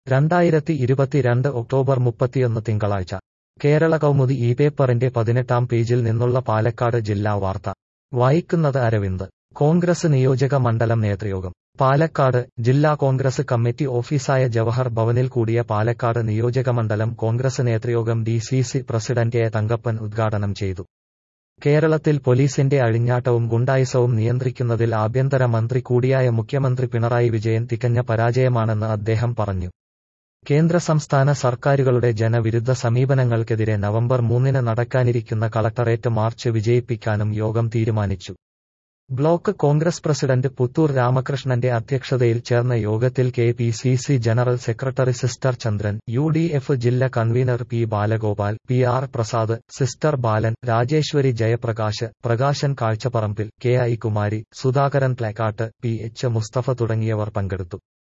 രണ്ടായിരത്തി ഇരുപത്തിരണ്ട് ഒക്ടോബർ മുപ്പത്തിയൊന്ന് തിങ്കളാഴ്ച കേരള കൗമുദി ഈ പേപ്പറിന്റെ പതിനെട്ടാം പേജിൽ നിന്നുള്ള പാലക്കാട് ജില്ലാ വാർത്ത വായിക്കുന്നത് അരവിന്ദ് കോൺഗ്രസ് നിയോജക മണ്ഡലം നേതൃയോഗം പാലക്കാട് ജില്ലാ കോൺഗ്രസ് കമ്മിറ്റി ഓഫീസായ ജവഹർ ഭവനിൽ കൂടിയ പാലക്കാട് നിയോജകമണ്ഡലം കോൺഗ്രസ് നേതൃയോഗം D C C president A Thankappan ഉദ്ഘാടനം ചെയ്തു കേരളത്തിൽ പോലീസിന്റെ അഴിഞ്ഞാട്ടവും ഗുണ്ടായിസവും നിയന്ത്രിക്കുന്നതിൽ ആഭ്യന്തര മന്ത്രി കൂടിയായ മുഖ്യമന്ത്രി പിണറായി വിജയൻ തികഞ്ഞ പരാജയമാണെന്ന് അദ്ദേഹം പറഞ്ഞു കേന്ദ്ര സംസ്ഥാന സർക്കാരുകളുടെ ജനവിരുദ്ധ സമീപനങ്ങൾക്കെതിരെ നവംബർ മൂന്നിന് നടക്കാനിരിക്കുന്ന കളക്ടറേറ്റ് മാർച്ച് വിജയിപ്പിക്കാനും യോഗം തീരുമാനിച്ചു ബ്ലോക്ക് കോൺഗ്രസ് പ്രസിഡന്റ് പുത്തൂർ രാമകൃഷ്ണന്റെ അധ്യക്ഷതയിൽ ചേർന്ന യോഗത്തിൽ K P C C general secretary sister Chandran U D F ജില്ലാ convener P Balagopal P R Prasad sister Balan Rajeswari Jayaprakash Prakashan Kazhchaparambil K I Kumari Sudhakaran Plakkattu P H Musthafa തുടങ്ങിയവർ പങ്കെടുത്തു